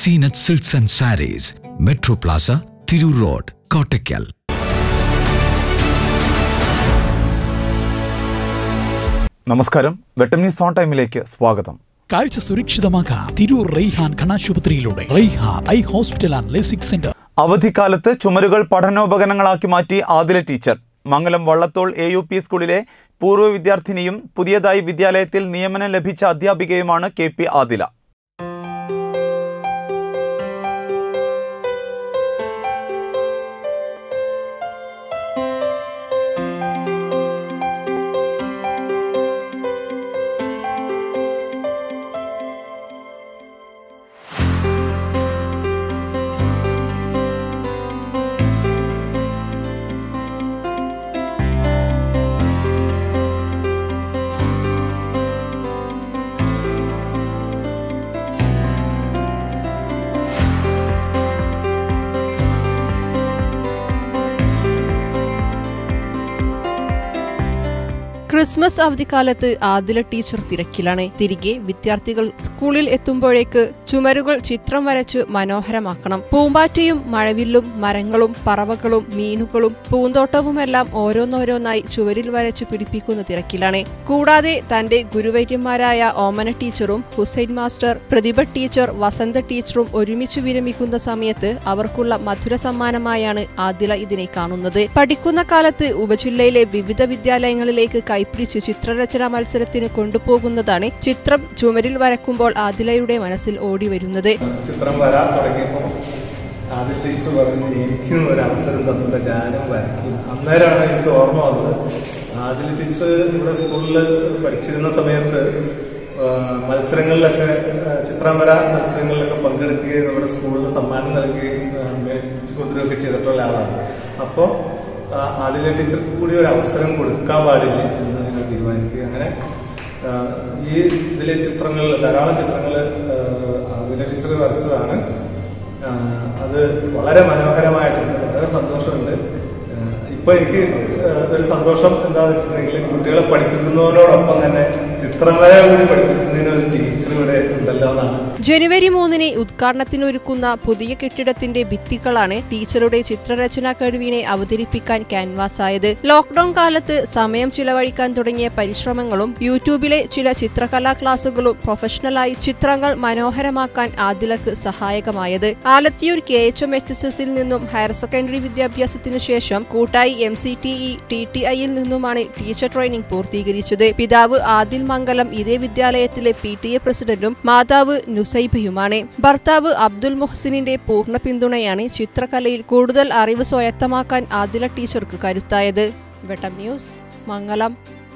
Zeenath silks and sarees metro plaza Tirur road Kottakkal നമസ്കാരം Vettam news on ടൈമിലേക്ക് സ്വാഗതം കാഴ്ച സുരക്ഷിതമാക്കാം തിരൂർ റെയ്ഹാൻ കണാശുപത്രിയിലൂടെ Raihan eye hospital and LASIK centre അവധിക്കാലത്ത് ചുമരുകൾ പഠനോപകരണങ്ങളാക്കി മാറ്റി Adila teacher Mangalam Vallathol A U P സ്കൂളിലെ പൂർവ്വ വിദ്യാർത്ഥിനിയും പുതിയതായി വിദ്യാലയത്തിൽ നിയമനം ലഭിച്ച അധ്യാപികയുമാണ് കെ പി ആദില ക്രിസ്മസ് അവധിക്കാലത്ത് ആദില ടീച്ചർ തിരക്കിലാണ് തിരികെ വിദ്യാർത്ഥികൾ സ്കൂളിൽ എത്തുമ്പോഴേക്ക് ചുമരുകൾ ചിത്രം വരച്ച് മനോഹരമാക്കണം പൂമ്പാറ്റയും മഴവില്ലും മരങ്ങളും പറവകളും മീനുകളും പൂന്തോട്ടവുമെല്ലാം ഓരോന്നോരോന്നായി ചുവരിൽ വരച്ച് പിടിപ്പിക്കുന്ന തിരക്കിലാണ് കൂടാതെ തന്റെ ഗുരുവൈര്യന്മാരായ ഓമന ടീച്ചറും ഹുസൈൻ മാസ്റ്റർ പ്രതിഭ ടീച്ചർ വസന്ത ടീച്ചറും ഒരുമിച്ച് വിരമിക്കുന്ന സമയത്ത് അവർക്കുള്ള മധുര സമ്മാനമായാണ് ആദില ഇതിനെ കാണുന്നത് പഠിക്കുന്ന കാലത്ത് ഉപജില്ലയിലെ വിവിധ വിദ്യാലയങ്ങളിലേക്ക് കൈപ്പിടിച്ച് ചിത്രരചനാ മത്സരത്തിന് കൊണ്ടുപോകുന്നതാണ് ചിത്രം ചുമരിൽ വരക്കുമ്പോൾ ആദിലയുടെ മനസ്സിൽ ഓടി വരുന്നത് ചിത്രം വരാൻ തുടങ്ങിയപ്പോൾ ആദ്യ ടീച്ചർ പറഞ്ഞു എനിക്കും ഒരു അവസരം തന്നത് ഞാനും വരയ്ക്കും അന്നേരമാണ് എനിക്ക് ഓർമ്മ വന്നത് ആദിൽ ടീച്ചർ ഇവിടെ സ്കൂളിൽ പഠിച്ചിരുന്ന സമയത്ത് ആ, മത്സരങ്ങളിലൊക്കെ ആ, ചിത്രം വര മത്സരങ്ങളിലൊക്കെ പങ്കെടുക്കുകയും നമ്മുടെ സ്കൂളിൽ സമ്മാനം നൽകുകയും ആ, മേടിച്ചു കൊണ്ടുവരികയൊക്കെ ചെയ്തിട്ടുള്ള ആളാണ് അപ്പോൾ ആദില ടീച്ചർക്ക് കൂടി ഒരു അവസരം കൊടുക്കാൻ പാടില്ല എന്ന് ഞങ്ങൾ തീരുമാനിക്കുക അങ്ങനെ ആ, ഈ ഇതിലെ ചിത്രങ്ങൾ ധാരാളം ചിത്രങ്ങൾ ആദില ടീച്ചർ വരച്ചതാണ് ആ, അത് വളരെ മനോഹരമായിട്ടുണ്ട് വളരെ സന്തോഷമുണ്ട് ആ, ഇപ്പൊ എനിക്ക് ആ, ഒരു സന്തോഷം എന്താണെന്ന് വെച്ചിട്ടുണ്ടെങ്കിൽ കുട്ടികളെ പഠിപ്പിക്കുന്നതിനോടൊപ്പം തന്നെ ചിത്രവര കൂടി പഠിപ്പിക്കുന്നതിന് ഒരു ടീച്ചർ ഇവിടെ ഉണ്ടല്ലോ എന്നാണ് ജനുവരി മൂന്നിന് ഉദ്ഘാടനത്തിനൊരുക്കുന്ന പുതിയ കെട്ടിടത്തിന്റെ ഭിത്തികളാണ് ടീച്ചറുടെ ചിത്രരചനാ കഴിവിനെ അവതരിപ്പിക്കാൻ ക്യാൻവാസായത് ലോക്ഡൌൺ കാലത്ത് സമയം ചിലവഴിക്കാൻ തുടങ്ങിയ പരിശ്രമങ്ങളും യൂട്യൂബിലെ ചില ചിത്രകലാ ക്ലാസുകളും പ്രൊഫഷണലായി ചിത്രങ്ങൾ മനോഹരമാക്കാൻ ആദിലക്ക് സഹായകമായത് Alathiyur K H M H S എസിൽ നിന്നും ഹയർ സെക്കൻഡറി വിദ്യാഭ്യാസത്തിനു ശേഷം Koottayi M C T E T T ഐയിൽ നിന്നുമാണ് ടീച്ചർ ട്രെയിനിംഗ് പൂർത്തീകരിച്ചത് പിതാവ് ആദിൽ മംഗലം ഇതേ വിദ്യാലയത്തിലെ പി ടി എ പ്രസിഡന്റും മാതാവ് നുസൈബയുമാണ് ഭർത്താവ് അബ്ദുൽ മുഹ്സിനിന്റെ പൂർണ്ണ പിന്തുണയാണ് ചിത്രകലയിൽ കൂടുതൽ അറിവ് സ്വായത്തമാക്കാൻ ആദില ടീച്ചർക്ക് കരുത്തായത് വെട്ടം ന്യൂസ് മംഗലം